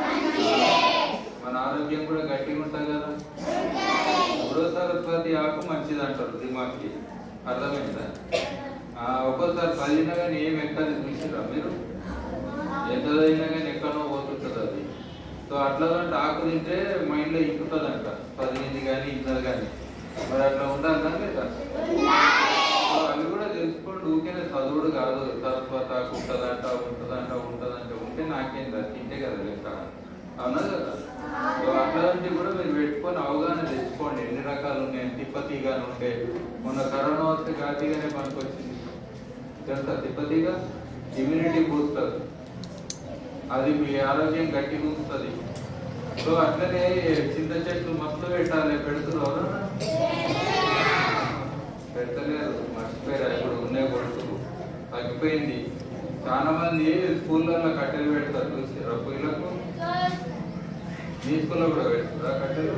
మన ఆరోగ్యం కూడా గట్టిగా ఉంటుంది కదా మూడో సరస్వతి ఆకు మంచిది అంటారు దిమాక్కి అర్థమైందా ఆ, ఒక్కోసారి చదివినా కానీ ఏం ఎక్కది చూసిరా మీరు ఎంత చదివినా కానీ ఎక్కడో పోతుంటుంది అది సో అట్లా అంటే ఆకు తింటే మైండ్లో ఇంకుతుందంట పదిహేను కానీ ఇన్నది కానీ మరి అట్లా ఉండాలా లేదా సో అవి కూడా తెలుసుకోండి ఊరికేనే చదువుడు కాదు సరస్వతి ఆకు ఉంటుందంట ఉంటుందంట ఉంటుందంట ఉంటే నాకేం కాదు తింటే కదా లెక్క అవునా కదా సో అట్లాంటివి కూడా మీరు పెట్టుకొని అవగాహన తెచ్చుకోండి ఎన్ని రకాలు ఉన్నాయి తిప్పతీగానే ఉంటే మొన్న కరోనా వస్తే గాతిగానే పనికొచ్చింది తెలుసా తిప్పతీగా ఇమ్యూనిటీ బూస్టర్ అది మీ ఆరోగ్యం గట్టిగా ఉంచుతుంది సో అట్లనే చింత చెట్లు మొత్తం పెట్టాలి పెడుతున్నారు పెడతలేరు మర్చిపోయారు ఇప్పుడు ఉన్నాయి కొడుకులు తగ్గిపోయింది చాలా మంది స్కూళ్ళల్లో కట్టెలు పెడతారు చూసి రొయ్యలకు మీ స్కూల్లో కూడా పెడతారా కట్టెలు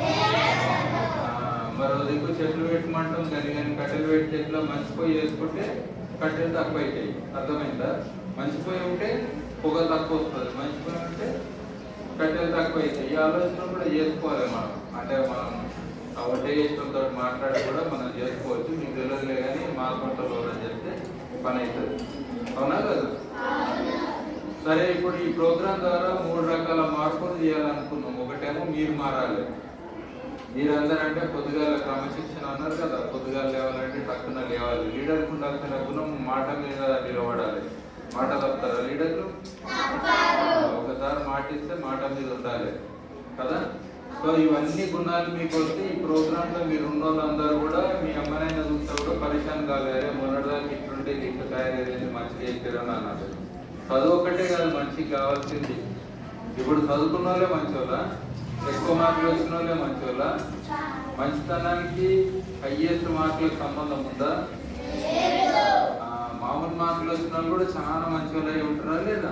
ఆ, మరో దిక్కు చెట్లు పెట్టమంటాం కానీ కానీ కట్టెలు పెట్టి చెట్లు మంచిపోయి వేసుకుంటే కట్టెలు తక్కువ అవుతాయి అర్థమైందా మంచిపోయి ఉంటే పొగ తక్కువ వస్తుంది మంచిపోయి ఉంటే కట్టెలు తక్కువ అవుతాయి ఈ ఆలోచన కూడా చేసుకోవాలి మనం అంటే మనం ఆ వడ్డే చేసినతో మాట్లాడి కూడా మనం చేసుకోవచ్చు మీకు తెలియదులే కానీ మా కొంటలో అని చెప్తే పని అవుతుంది అవునా కదా సరే ఇప్పుడు ఈ ప్రోగ్రామ్ ద్వారా మూడు రకాల మార్పులు చేయాలనుకున్నాం ఒకటేమో మీరు మారాలి మీరందరూ అంటే పొద్దుగాల క్రమశిక్షణ అన్నారు కదా పొద్దుగాల లేవాలంటే టక్కున లేవాలి లీడర్కి ఉండాల్సిన గుణం మాట మీద నిలబడాలి మాట తప్పుతారా లీడర్లు ఒకసారి మాట ఇస్తే మాట మీద ఉండాలి కదా సో ఇవన్నీ గుణాలు మీకు వస్తే ఈ ప్రోగ్రామ్ లో మీరు ఉన్న వాళ్ళందరూ కూడా మీ అమ్మనైనా చూస్తే కూడా పరిశాన్ కాలేరే మొన్నటిదాకా ఇట్లుంటే ఇట్లా తయారయ్యేది మంచిగా చెప్పారని అన్నారు చదువు ఒకటే కాదు మనిషికి కావాల్సింది ఇప్పుడు చదువుకున్న వాళ్ళే మంచోళ్ళ ఎక్కువ మార్కులు వచ్చిన వాళ్ళే మంచోళ్ళ మంచితనానికి హయ్యెస్ట్ మార్కులకు సంబంధం ఉందా ఆ, మామూలు మార్కులు వచ్చిన వాళ్ళు కూడా చాలా మంచి వాళ్ళు అయి ఉంటారా లేదా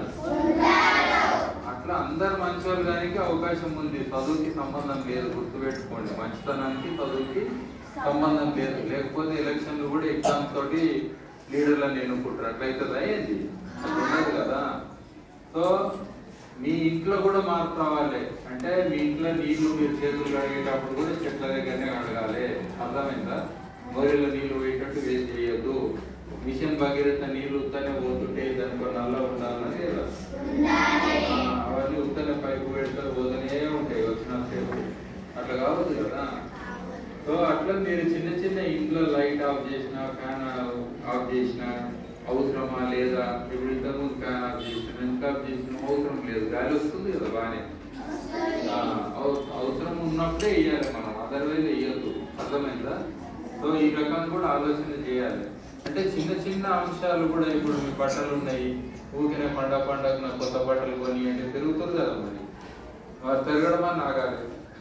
అట్లా అందరు మంచి వాళ్ళు కానీ అవకాశం ఉంది చదువుకి సంబంధం లేదు గుర్తుపెట్టుకోండి మంచితనానికి చదువుకి సంబంధం లేదు లేకపోతే ఎలక్షన్లు కూడా ఎగ్జామ్స్ తోటి లీడర్లను ఎన్నుకుంటారు అట్లయితే అయ్యింది అట్లా ఉండదు కదా సో మీ ఇంట్లో కూడా మార్పు రావాలి అంటే మీ ఇంట్లో నీళ్లు మీరు చేతులు కడిగేటప్పుడు కూడా చెట్ల దగ్గరనే కడగాలి అర్థమైందా గొర్రెల నీళ్లు పోయేటట్టు వేస్ట్ చేయొద్దు మిషన్ భగీరథ నీళ్లు ఉత్తనే పోతుంటే దానికో నల్ల ఉండాలని లేదా ఆ, అవన్నీ ఉత్తనే పైపు పెడితే పోతూనే ఉంటాయి వచ్చిన సేపు అట్లా కావద్దు కదా సో అట్లా మీరు చిన్న చిన్న ఇంట్లో లైట్ ఆఫ్ చేసిన ఫ్యాన్ ఆఫ్ చేసిన అవసరమా లేదా ఇప్పుడు ఇంతకుముందు ఫ్యాన్ ఆఫ్ చేసిన ఎంత ఆఫ్ చేసిన అవసరం లేదు గాలి వస్తుంది కదా బాగానే ఆ, అవ- అవసరం ఉన్నప్పుడే వేయాలి మనం అదర్వైజ్ వేయద్దు అర్థమైందా సో ఈ రకంగా కూడా ఆలోచన చేయాలి అంటే చిన్న చిన్న అంశాలు కూడా ఇప్పుడు మీ బట్టలు ఉన్నాయి ఊరికనే పండగ పండగ నాకు కొత్త బట్టలు కొని అంటే పెరుగుతుంది కదా మరి మరి పెరగడం అని నాగాలి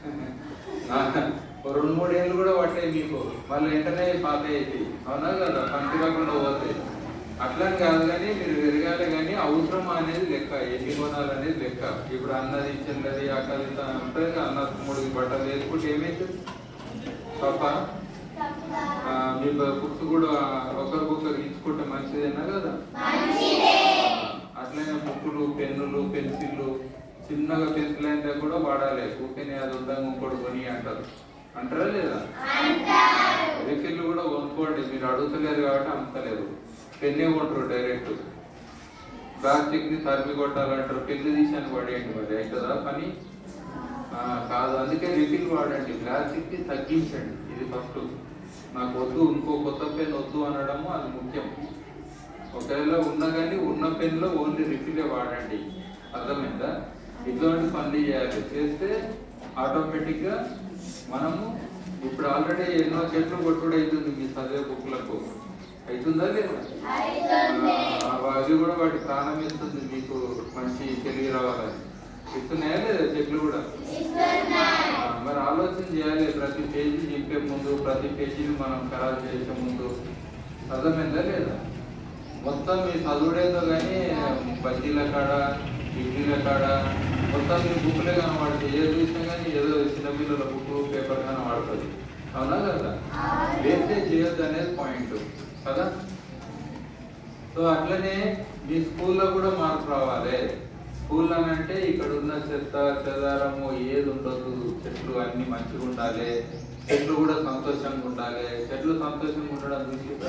ఓ రెండు మూడు ఏళ్ళు కూడా పట్టాయి మీకు మళ్ళీ వెంటనే పాత అయింది అవునా కదా పనికి రాకుండా పోతాయి అట్లని కాదు కానీ మీరు పెరగాలి కానీ అవసరం అనేది లెక్క ఎన్ని కొనాలనేది లెక్క ఇప్పుడు అన్నది చెల్లది అక్కది ఉంటుంది కదా, అన్న మూడు బట్టలు వేసుకుంటే ఏమైతుంది పాప ఆ, మీ బుక్స్ కూడా ఒకరికొకరు ఇచ్చుకుంటే మంచిదేనా కదా అట్లనే బుక్కులు పెన్నులు పెన్సిళ్ళు చిన్నగా పెన్సిల్ అయితే కూడా వాడాలి ఊరికే అది ఉందాం ఇంకోటి కొని అంటారు అంటారా లేదా రిఫిల్ కూడా కొనుక్కోండి మీరు అడుగుతలేరు కాబట్టి అమ్మతలేరు పెన్నే కొంటారు డైరెక్ట్ ప్లాస్టిక్ ని తరిమి కొట్టాలంటారు పెన్ను తీసాను పడేయండి మరి అవుతుందా పని ఆ, కాదు అందుకే రిఫిల్ వాడండి ప్లాస్టిక్ ని తగ్గించండి ఇది ఫస్ట్ నాకు వద్దు ఇంకో కొత్త పెన్ వద్దు అనడము అది ముఖ్యం ఒకవేళ ఉన్నా కానీ ఉన్న పెన్లో ఓన్లీ రిఫిలే వాడండి అర్థమైందా ఇటువంటి పనులు చేయాలి చేస్తే ఆటోమేటిక్గా మనము ఇప్పుడు ఆల్రెడీ ఎన్నో చెట్లు కొట్టుడు అవుతుంది మీ చదివే బుక్లకు అవుతుందా లేదా ఆ, అవి కూడా వాటి ప్రాణం ఇస్తుంది మీకు మంచి తెలివి రావాలని ఇస్తున్నాయా లేదా చెట్లు కూడా ఆ, మరి ఆలోచన చేయాలి ప్రతి పేజీ చెప్పే ముందు ప్రతి పేజీని మనం ఖరారు చేసే ముందు అర్థమైందా లేదా మొత్తం మీ చదువుడేదో కానీ బజ్జీల కాడ ఇడ్లీల కాడ మొత్తం మీ బుక్లే కనబడుతుంది ఏదో చూసినా కానీ ఏదో చిన్నపిల్లల బుక్ పేపర్ కనబడుతుంది అవునా కదా వేస్టేజ్ చేయొద్దు అనేది పాయింట్ కదా సో అట్లనే మీ స్కూల్లో కూడా మార్పు రావాలి స్కూల్ అని అంటే ఇక్కడ ఉన్న చెత్త చెదారము ఏది ఉండదు చెట్లు అన్ని మంచిగా ఉండాలి చెట్లు కూడా సంతోషంగా ఉండాలి చెట్లు సంతోషంగా ఉండడం చూసిరా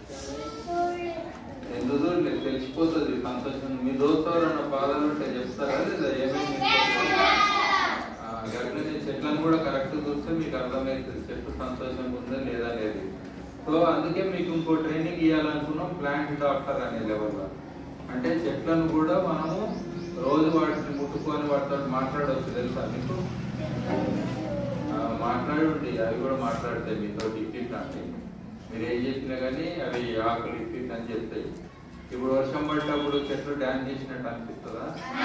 ఎందుకు చూడలేదు తెలిసిపోతుంది సంతోషం మీ దోస్తు ఎవరన్నా బాధలు ఉంటే చెప్తారా లేదా ఏమేమి ఆ, గట్లనే చెట్లను కూడా కరెక్ట్ చూస్తే మీకు అర్థమవుతుంది చెట్టు సంతోషంగా ఉందా లేదా అనేది సో అందుకే మీకు ఇంకో ట్రైనింగ్ ఇవ్వాలనుకున్నాం ప్లాంట్ డాక్టర్ అనే లెవెల్లో అంటే చెట్లను కూడా మనము రోజు వాటిని ముట్టుకొని వాటితో మాట్లాడవచ్చు తెలుసా మీకు ఆ, మాట్లాడండి అవి కూడా మాట్లాడతాయి మీతో ఇఫిట్ అంటే మీరు ఏం చేసినా కానీ అవి ఆకులు ఇఫిట్ అని చెప్తాయి ఇప్పుడు వర్షం పడ్డప్పుడు చెట్లు డ్యాన్స్ చేసినట్టు అనిపిస్తుందా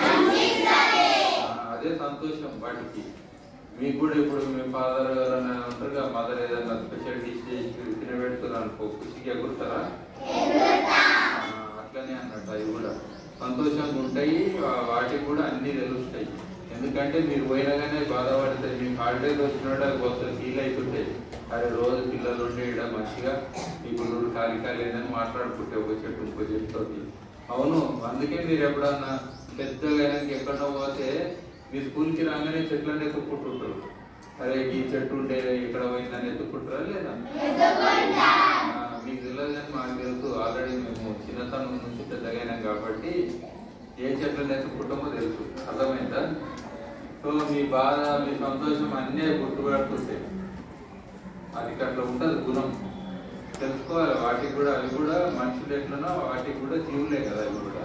ఆ, అదే సంతోషం వాటికి మీకు కూడా ఇప్పుడు మీ ఫాదర్ ఎవరైనా ఉంటారు కదా మదర్ ఏదైనా స్పెషల్ డిష్ చేసి తినబెడుతున్నారు అనుకో ఖుషికి ఎగురుతారా ఆ, అట్లనే అన్నట్టు అవి కూడా సంతోషంగా ఉంటాయి ఆ, వాటికి కూడా అన్ని తెలుస్తాయి ఎందుకంటే మీరు పోయినాగానే బాధపడతాయి మీకు హాలిడేస్ వచ్చినట్టు అవి కొంత ఫీల్ అవుతుంటాయి అరే రోజు పిల్లలు ఉండే ఈడ మంచిగా ఇప్పుడు ఖాళీ ఖాళీ అని మాట్లాడుకుంటే ఒక చెట్టు ఇంకో చెట్టుతోటి అవును అందుకే మీరు ఎప్పుడన్నా పెద్దగా అయినాక ఎక్కడో పోతే మీ స్కూల్కి రాగానే చెట్లను ఎత్తుక్కుంటుంటారు అరే ఈ చెట్టు ఉంటే ఇక్కడ పోయిందని ఎత్తుక్కుంటారా లేదా ఆ, మీకు తెలియదు కానీ మాకు తెలుసు ఆల్రెడీ మేము చిన్నతనం నుంచి పెద్దగైనాం కాబట్టి ఏ చెట్లను ఎత్తుకుంటామో తెలుసు అర్థమైందా సో మీ బాధ మీ సంతోషం అన్నీ గుర్తుపెడుతుంటాయి అది అట్లా ఉంటుంది గుణం తెలుసుకోవాలి వాటికి కూడా అవి కూడా మనుషులు ఎట్లనో వాటికి కూడా జీవులే కదా అవి కూడా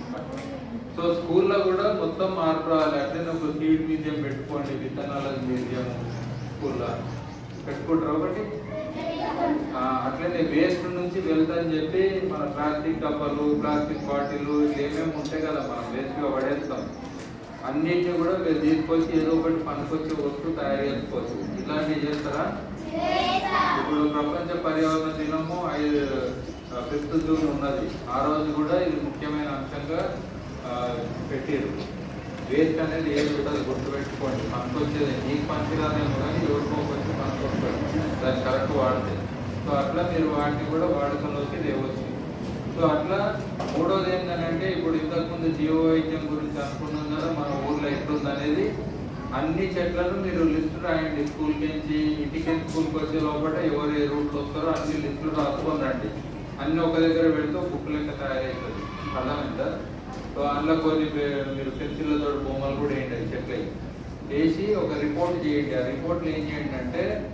సో స్కూల్లో కూడా మొత్తం మార్పు రావాలి అట్లనే ఒక సీడ్ మ్యూజియం పెట్టుకోండి విత్తనాల మ్యూజియం స్కూల్లో పెట్టుకుంటారు ఒకటి ఆ, అట్లనే వేస్ట్ నుంచి వెళ్తాని చెప్పి మన ప్లాస్టిక్ డబ్బాలు ప్లాస్టిక్ బాటిల్ ఏమేమి ఉంటాయి కదా మనం వేస్ట్గా పడేస్తాం అన్నిటిని కూడా మీరు తీసుకొచ్చి ఏదో ఒకటి పనికొచ్చి వస్తువు తయారు చేసుకోవచ్చు ఇలాంటివి చేస్తారా ఇప్పుడు ప్రపంచ పర్యావరణ దినము ఐదు ఫిఫ్త్ జూన్ ఉన్నది ఆ రోజు కూడా ఇది ముఖ్యమైన అంశంగా ఆ, పెట్టారు వేస్ట్ అనేది ఏది ఉంటుంది గుర్తుపెట్టుకోండి పనికొచ్చేది నీకు పనికిరాదేమో కానీ ఎవరికో కొంచెం పనికొస్తాడు దాన్ని కరెక్ట్ వాడితే సో అట్లా మీరు వాటిని కూడా వాడుకలోకి తేవచ్చు సో అట్లా మూడోది ఏంటంటే ఇప్పుడు ఇంతకుముందు జీవ వైద్యం గురించి అనుకున్నాం కదా మన ఊర్లో ఎట్లుంది అనేది అన్ని చెట్లను మీరు లిస్ట్ రాయండి స్కూల్కి నుంచి ఇంటికి స్కూల్కి వచ్చే లోపల ఎవరు ఏ రూట్లో వస్తారో అన్ని లిస్టులు రాసుకొని రండి అన్ని ఒక దగ్గర పెడితే బుక్ లెక్క తయారవుతుంది అర్థమైందా సో అందులో కొన్ని పే- మీరు పెన్సిళ్ళతో బొమ్మలు కూడా వేయండి అది చెట్లకి వేసి ఒక రిపోర్ట్ చేయండి ఆ రిపోర్ట్లో ఏం చేయండి అంటే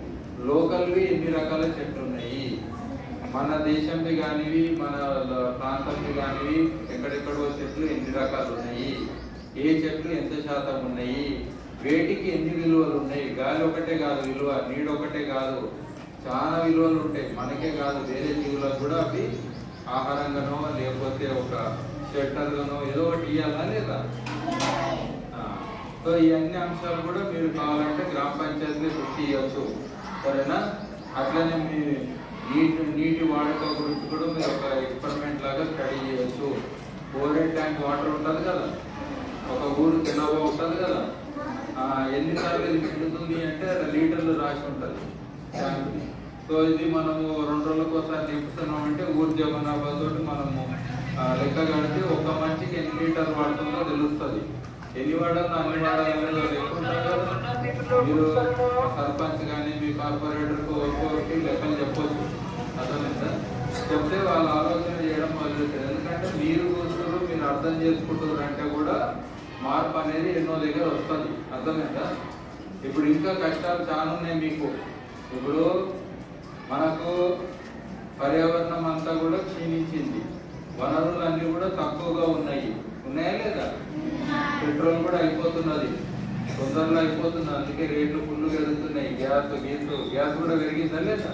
లోకల్వి ఎన్ని రకాల చెట్లు ఉన్నాయి మన దేశంవి కానివి మన ల- ప్రాంతంవి కానివి ఎక్కడెక్కడో చెట్లు ఎన్ని రకాలు ఉన్నాయి ఏ చెట్లు ఎంత శాతం ఉన్నాయి వేటికి ఎన్ని విలువలు ఉన్నాయి గాలి ఒకటే కాదు విలువ నీడ ఒకటే కాదు చాలా విలువలు ఉంటాయి మనకే కాదు వేరే జీవులకు కూడా అవి ఆహారంగానో లేకపోతే ఒక షెల్టర్గానో ఏదో ఒకటి ఇవ్వాలా లేదా ఆ, సో ఈ అన్ని అంశాలు కూడా మీరు కావాలంటే గ్రామ పంచాయతీలో పెట్టి ఇవ్వచ్చు సరేనా అట్లనే మీ నీటి నీటి వాడక గురించి కూడా మీరు ఒక ఎక్స్పెరిమెంట్ లాగా స్టడీ చేయొచ్చు ఓవర్ ట్యాంక్ వాటర్ ఉంటుంది కదా ఒక ఊరు కినవ ఉంటుంది కదా ఆ, ఎన్నిసార్లు ఇది నిండుతుంది అంటే అది లీటర్లు రాసి ఉంటుంది ట్యాంక్ సో ఇది మనము రెండు రోజులకు ఒకసారి నింపుతున్నాం అంటే ఊరు జమానాబా తోటి మనము ఆ, లెక్క కడితే ఒక మనిషికి ఎన్ని లీటర్లు వాడుతుందో తెలుస్తుంది ఎన్ని వాడాలో అన్ని వాడాలి అనేది ఒక లెక్క ఉంటుంది కదా మీరు సర్పంచ్ కానీ మీ కార్పొరేటర్కి ఒక్కొక్కటి లెక్కలు చెప్పొచ్చు అర్థమైందా చెప్తే వాళ్ళు ఆలోచన చేయడం మొదలెట్టారు ఎందుకంటే మీరు కూర్చున్నారు మీరు అర్థం చేసుకుంటున్నారు అంటే కూడా మార్పు అనేది ఎన్నో దగ్గర వస్తుంది అర్థమైందా ఇప్పుడు ఇంకా కష్టాలు చాలా ఉన్నాయి మీకు ఇప్పుడు మనకు పర్యావరణం అంతా కూడా క్షీణించింది వనరులన్నీ కూడా తక్కువగా ఉన్నాయి ఉన్నాయా లేదా పెట్రోల్ కూడా అయిపోతున్నది తొందరలో అయిపోతుంది అందుకే రేట్లు ఫుల్ పెరుగుతున్నాయి గ్యాస్ గీస్ గ్యాస్ కూడా పెరిగిందా లేదా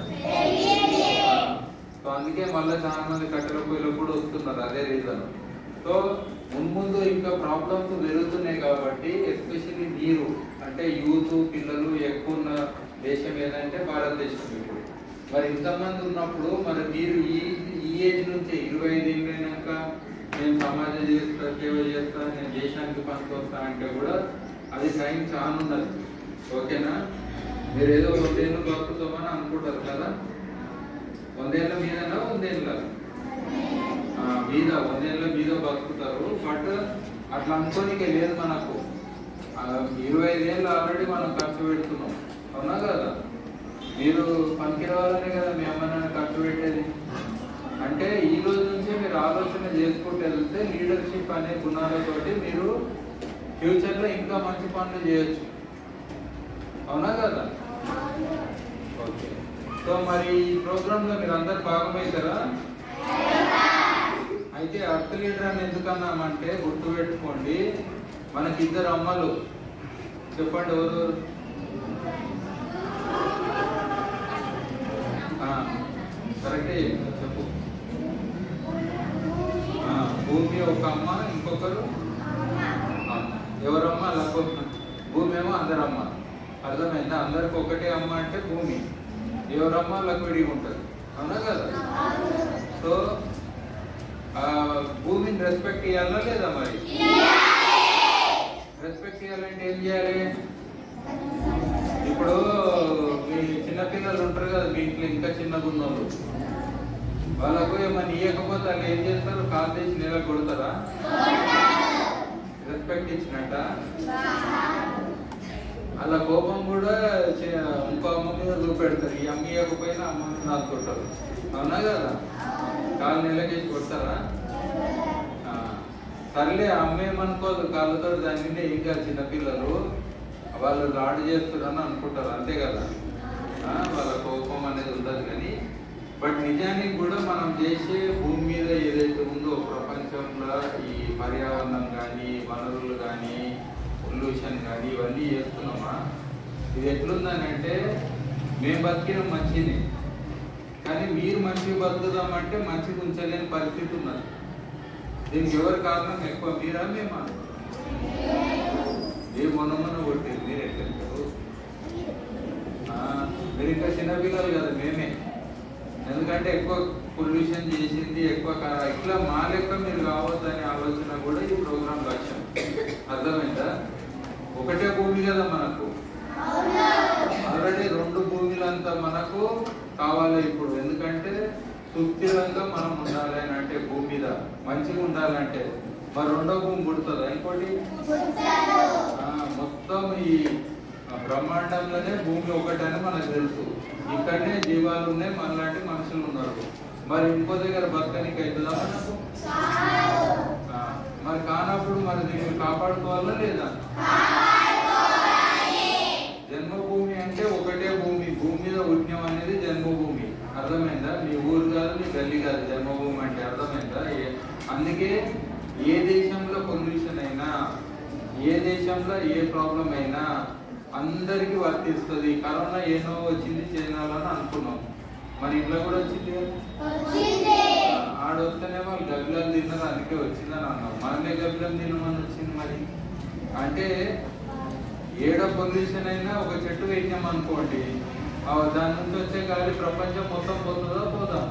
సో అందుకే మళ్ళీ చాలా మంది కట్టెల పొయ్యిలో కూడా వస్తున్నారు అదే రీజన్ సో మున్ముందు ఇంకా ప్రాబ్లమ్స్ పెరుగుతున్నాయి కాబట్టి ఎస్పెషల్లీ నీరు అంటే యూత్ పిల్లలు ఎక్కువ ఉన్న దేశం ఏదంటే భారతదేశం ఇప్పుడు మరి ఇంతమంది ఉన్నప్పుడు మరి మీరు ఈ ఈ ఏజ్ నుంచి ఇరవై ఐదు ఏళ్ళు అయినాక నేను సమాజం చేస్తా సేవ చేస్తా నేను దేశానికి పనికొస్తా అంటే కూడా అది టైం చాలా ఉన్నది ఓకేనా మీరు ఏదో వందేళ్ళు బతుకుతామని అనుకుంటారు కదా వందేళ్ళ మీదనా వందేళ్ళ ఆ, మీద వందేళ్ళ మీద బతుకుతారు బట్ అట్లా అనుకోనికే లేదు మనకు ఆ, ఇరవై ఐదేళ్ళు ఆల్రెడీ మనం ఖర్చు పెడుతున్నాం అవునా కదా మీరు పనికిరావాలనే కదా మీ అమ్మ నాన్న ఖర్చు పెట్టేది అంటే ఈ రోజు నుంచే మీరు ఆలోచన చేసుకుంటూ వెళ్తే లీడర్షిప్ అనే గుణాలతోటి మీరు ఫ్యూచర్లో ఇంకా మంచి పనులు చేయొచ్చు అవునా కదా ఓకే సో మరి ఈ ప్రోగ్రామ్ లో మీరు అందరు భాగమవుతారా అయితే అర్త్ లీడర్ అని ఎందుకన్నామంటే గుర్తు పెట్టుకోండి మనకి ఇద్దరు అమ్మలు చెప్పండి ఎవరు ఆ, కరెక్టే చెప్పు ఆ, భూమి ఒక అమ్మ ఇంకొకరు అమ్మ. ఎవరమ్మ లక్ష్మ భూమి ఏమో అందరమ్మ అర్థమైందా అందరికి ఒకటే అమ్మ అంటే భూమి ఎవరమ్మ వాళ్ళకి విడిగా ఉంటుంది అవునా కదా సో ఆ, భూమిని రెస్పెక్ట్ ఇవ్వాలా లేదా మరి రెస్పెక్ట్ ఇవ్వాలంటే ఏం చేయాలి ఇప్పుడు మీ చిన్నపిల్లలు ఉంటారు కదా మీ ఇంట్లో ఇంకా చిన్నగా ఉన్నోళ్ళు వాళ్ళకు ఏమన్నా ఇవ్వకపోతే వాళ్ళు ఏం చేస్తారు కాల్ చేసి నెల కొడతారా రెస్పెక్ట్ ఇచ్చినట్ట అలా కోపం కూడా చే- ఇంకో అమ్మ మీద చూపెడతారు ఈ అమ్మ ఇవ్వకపోయినా అమ్మ మీద నాకుంటారు అవునా కదా కాలు నెలకేసి కొడతారా ఆ, సర్లే అమ్మ ఏమనుకోదు కాళ్ళతో దాని మీద ఇంకా చిన్నపిల్లలు వాళ్ళు లాడు చేస్తున్నారని అనుకుంటారు అంతే కదా ఆ, వాళ్ళ కోపం అనేది ఉండదు కానీ బట్ నిజానికి కూడా మనం చేసే భూమి మీద ఏదైతే ఉందో ప్రపంచంలో ఈ పర్యావరణం కానీ వనరులు కానీ పొల్యూషన్ కానీ ఇవన్నీ చేస్తున్నామా ఇది ఎట్లుందని అంటే మేము బతికిన మంచిది కానీ మీరు మంచిగా బతుకుదామంటే మంచిగా ఉంచలేని పరిస్థితి ఉన్నది దీనికి ఎవరి కారణం ఎక్కువ మీరా మేమా ఏ మొన్న మొన్న కొట్టింది మీరు ఎట్లెళ్తారు మీరు ఇంకా చిన్న పిల్లలు కదా మేమే ఎందుకంటే ఎక్కువ పొల్యూషన్ చేసింది ఎక్కువ కా- ఇట్లా మా లెక్క మీరు కావద్దనే ఆలోచన కూడా ఈ ప్రోగ్రాం లక్ష్యం అర్థమైందా ఒకటే భూమి కదా మనకు ఆల్రెడీ రెండు భూములంతా మనకు కావాలి ఇప్పుడు ఎందుకంటే సుస్థిరంగా మనం ఉండాలి అని అంటే భూమి మీద మంచిగా ఉండాలంటే మరి రెండో భూమి పుడుతుంది ఇంకోటి ఆ, మొత్తం ఈ బ్రహ్మాండంలోనే భూమి ఒకటని మనకు తెలుసు ఇక్కడనే జీవాలు ఉన్నాయి మనలాంటి మనుషులు ఉన్నారు మరి ఇంకో దగ్గర బతకనికి అవుతుందా మనకు ఆ, మరి కానప్పుడు మరి దీన్ని కాపాడుకోవాలా లేదా జన్మభూమి అంటే ఒకటే భూమి భూమి మీద పుట్టినాం అనేది జన్మభూమి అర్థమైందా మీ ఊరు కాదు మీ గల్లీ కాదు జన్మభూమి అంటే అర్థమైందా ఏ- అందుకే ఏ దేశంలో పొల్యూషన్ అయినా ఏ దేశంలో ఏ ప్రాబ్లం అయినా అందరికీ వర్తిస్తుంది కరోనా ఏనో వచ్చింది చైనాలో అని అనుకున్నాం మరి ఇంట్లో కూడా వచ్చింది కదా ఆడొస్తేనే వాళ్ళు గబ్బిలాలు తిన్నారు అందుకే వచ్చిందని అన్నాం మనమే గబ్బిలం తినమని వచ్చింది మరి అంటే ఏడ పొల్యూషన్ అయినా ఒక చెట్టు వేసాం అనుకోండి ఆ దాని నుంచి వచ్చే గాలి ప్రపంచం మొత్తం పోతుందా పోదా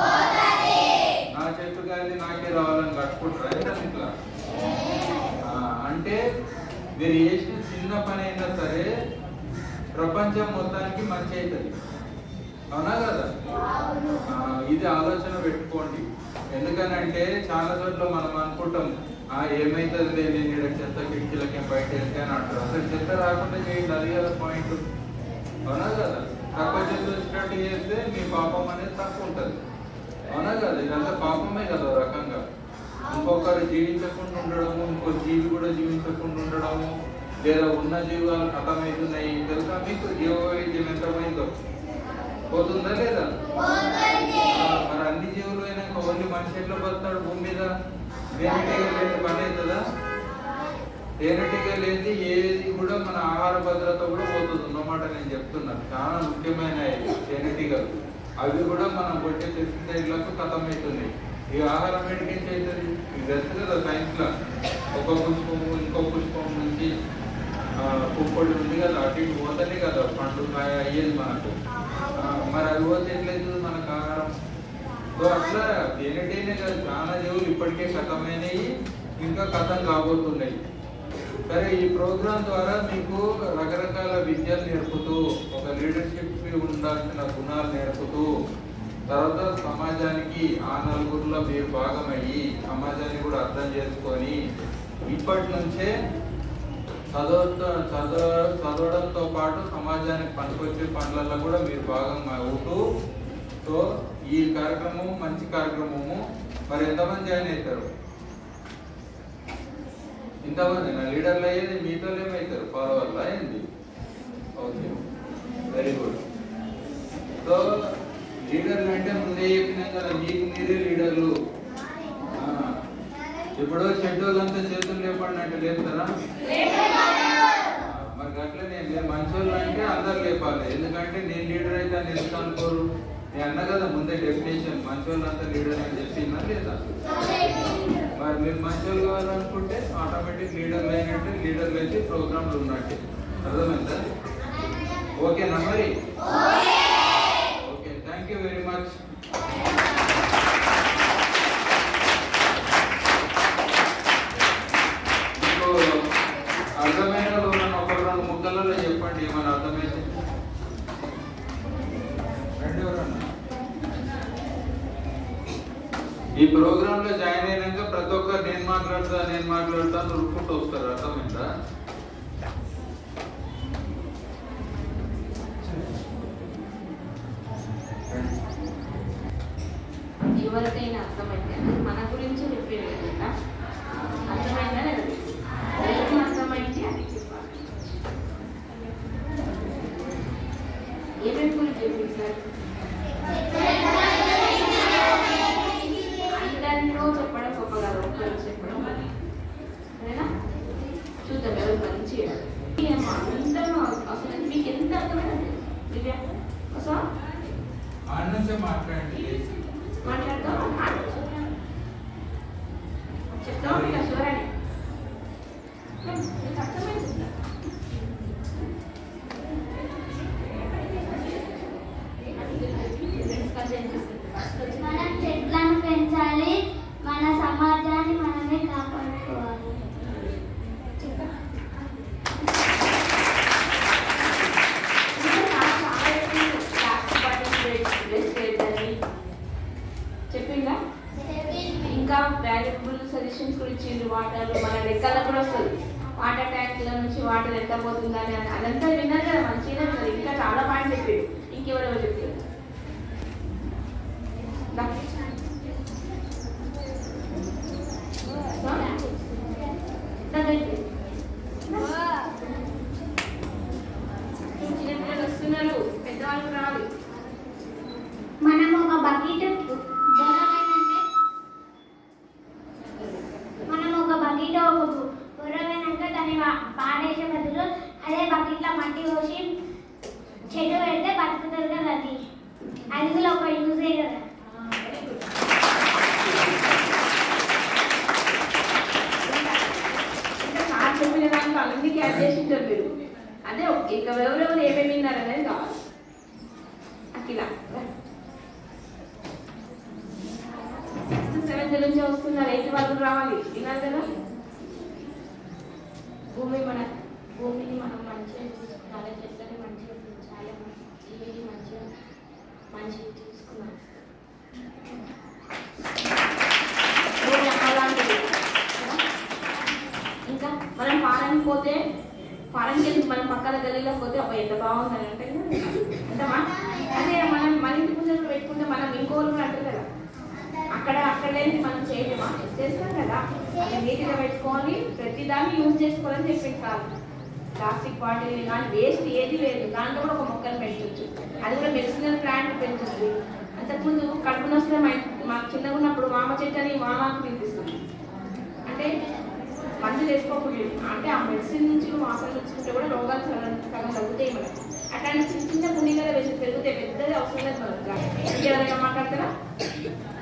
నా చెట్టు గాలి నాకే రావాలని కట్టుకుంటారా ఏంటో ఇట్లా ఆ, అంటే మీరు చేసిన చిన్న పని అయినా సరే ప్రపంచం మొత్తానికి మంచి అవుతుంది అవునా కదా ఆ, ఇది ఆలోచన పెట్టుకోండి ఎందుకనంటే చాలా చోట్ల మనం అనుకుంటాం ఆ ఏమైతుంది నేను ఇక్కడ చెత్త కిటికీలకి బయట వెళ్తే అని అంటారు అసలు చెత్త రాకుండా చేయండి అది కదా పాయింట్ అవునా కదా తక్కువ చెత్త వచ్చినట్టు చేస్తే మీ పాపం అనేది తక్కువ ఉంటుంది అవునా కదా ఇదంతా పాపమే కదా ఓ రకంగా ఇంకొకరు జీవించకుండా ఉండడము ఇంకో జీవి కూడా జీవించకుండా ఉండడము లేదా ఉన్న జీవాలు ఖతమవుతున్నాయి తెలుసా మీకు జీవ వైద్యం ఎంతమైందో పోతుందా లేదా ఆ, మరి అన్ని జీవులు అయినాక ఓన్లీ మనిషి ఎట్లా బతాడు భూమి మీద తేనెటీగ లేని పని అవుతుందా తేనెటీగ లేని ఏది కూడా మన ఆహార భద్రత కూడా పోతుంది అన్నమాట నేను చెప్తున్నాను చాలా ముఖ్యమైన తేనెటీగలు అవి కూడా మనం కొట్టే పెస్టిసైడ్లకు అవుతుంది ఈ ఆహారం ఎడికించి అవుతుంది ఇది తెలుసు కదా సైన్స్ లో ఒక పుష్పము ఇంకో పుష్పం నుంచి ఆ, పుప్పొడి ఉంది కదా అటు ఇటు పోతేనే కదా పండు కాయ అయ్యేది మనకు ఆ, మరి అది పోతే ఎట్లయితుంది మనకు ఆహారం సో అట్లా దేనిటైనా కాదు చాలా జీవులు ఇప్పటికే కథమైనవి ఇంకా కథం కాబోతున్నాయి సరే ఈ ప్రోగ్రాం ద్వారా మీకు రకరకాల విద్యలు నేర్పుతూ ఒక లీడర్షిప్ ఉండాల్సిన గుణాలు నేర్పుతూ తర్వాత సమాజానికి ఆ నలుగురిలో మీరు భాగమయ్యి సమాజాన్ని కూడా అర్థం చేసుకొని ఇప్పటి నుంచే చదవతో చదవ చదవడంతో పాటు సమాజానికి పనికొచ్చే పనులలో కూడా మీరు భాగం అవుతూ సో ఈ కార్యక్రమం మంచి కార్యక్రమము మరి ఎంతమంది జాయిన్ అవుతారు ఇంతమంది నా లీడర్లు అయ్యేది మీతో ఏమవుతారు ఫాలోవర్లు అయింది ఓకే వెరీ గుడ్ సో లీడర్లు అంటే ముందే చెప్పినాం కదా మీకు మీరే లీడర్లు ఆ, ఇప్పుడు షెడ్యూల్ అంతా చేతులు లేపండి అంటే లేపుతారా మరి అట్లనే మీరు మంచోళ్ళు అంటే అందరు లేపాలి ఎందుకంటే నేను లీడర్ అయితే అని ఎందుకు అనుకోరు నేను అన్న కదా ముందే డెఫినేషన్ మంచోళ్ళు అంతా లీడర్ అని చెప్పిందా లేదా మరి మీరు మంచోళ్ళు కావాలనుకుంటే ఆటోమేటిక్ లీడర్లు అయినట్టు లీడర్లు అయితే ప్రోగ్రాంలు ఉన్నట్టే అర్థమైందా ఓకేనా మరి okay thank you very much మీకు అర్థమైన వాళ్ళు ఒక రెండు ముక్కలలో చెప్పండి ఏమైనా అర్థమైతే రండి ఎవరన్నా ఈ ప్రోగ్రామ్ లో జాయిన్ అయినాక ప్రతి ఒక్కరు నేను మాట్లాడతా నేను మాట్లాడతా అని ఉరుక్కుంటూ వస్తారు అర్థమైందా రండి.
ఎవరికైనా అర్థమైతే మన గురించి చెప్పేది కదా అర్థమైందా లేదా ఏం అర్థమైంది అది చెప్పాలి ఏమేమి గురించి చెప్పింది సార్ అందరిలో చెప్పడం గొప్ప కాదు ఒక్కరు చెప్పడం గొప్ప. సరేనా చూద్దాం ఎవరు మంచి ఏమో అందరూ అసలు మీకు ఎంత అర్థమైంది దివ్య వస్తా
ఆడ నుంచే మాట్లాడండి లేచి.
మాట్లాడతాం చెప్తాం ఇంకా చూడండి మీకు అర్థమైంది
మనం చెట్లను పెంచాలి మన సమాజాన్ని మనమే కాపాడుకోవాలి
చెప్పిందా ఇంకా వాల్యుబుల్ సజెషన్స్ కూడా ఇచ్చిండ్రు వాటర్ మన లెక్కల్లో కూడా వస్తుంది వాటర్ ట్యాంక్ల నుంచి వాటర్ ఎంత పోతుందని అని అదంతా విన్నారు కదా మంచిగా విన్నారు ఇంకా చాలా పాయింట్ చెప్పాడు ఇంకెవరెవరు చెప్పారు దా. దా. దా, దగ్గరికి. చిన్నపిల్లలు వస్తున్నారు పెద్దవాళ్ళు రావాలి
అది కూడా ఒక యూజే కదా
వెరీ గుడ్ ఇంకా సార్ చెప్పిన దాంట్లో అన్ని క్యాచ్ చేసి ఉంటారు మీరు అదే ఓకే ఇంకా ఎవరెవరు ఏమేమి విన్నారు అనేది కావాలి అఖిల సిక్స్త్ సెవెంత్ నుంచి వస్తున్నారు ఎయిత్ వాళ్ళు రావాలి విన్నారు కదా
భూమి మన భూమిని మనం మంచిగా చూసుకోవాలి చెట్లని మంచిగా పెంచాలి జీవిని మంచిగా మంచిగా చూసుకున్నాం
భూమి అలాంటిది ఇంకా మనం ఫారెన్ పోతే ఫారెన్ వెళ్ళి మనం పక్కన గల్లీలో పోతే అబ్బాయి ఎంత బాగుందని అంటే అంటమా అదే మనం మన ఇంటి ముందు పెట్టుకుంటే మనం ఇంకోరు కూడా అంటారు కదా అక్కడ అక్కడ లేని మనం చేయలేమా చేస్తాం కదా అది నీట్గా పెట్టుకొని ప్రతిదాన్ని యూజ్ చేసుకోవాలని చెప్పి కాదు ప్లాస్టిక్ బాటిల్ కానీ వేస్ట్ ఏది లేదు దాంట్లో కూడా ఒక మొక్కను పెంచవచ్చు అది కూడా మెడిసినల్ ప్లాంట్ పెంచవచ్చు అంతకుముందు కడుపు నొస్తే మా మాకు చిన్నగా ఉన్నప్పుడు మామ చెట్టు అని మామాకు తినిపిస్తుంది అంటే మందులు వేసుకోకూడదు అంటే ఆ మెడిసిన్ నుంచి వాసన వచ్చుకుంటే కూడా రోగాలు సగం సగం తగ్గుతాయి మనకు అట్లాంటి చిన్న చిన్న పుణ్యంగా వేసి పెరుగుతాయి పెద్దది అవసరం లేదు మనకు ఇంకెవరైనా మాట్లాడతారా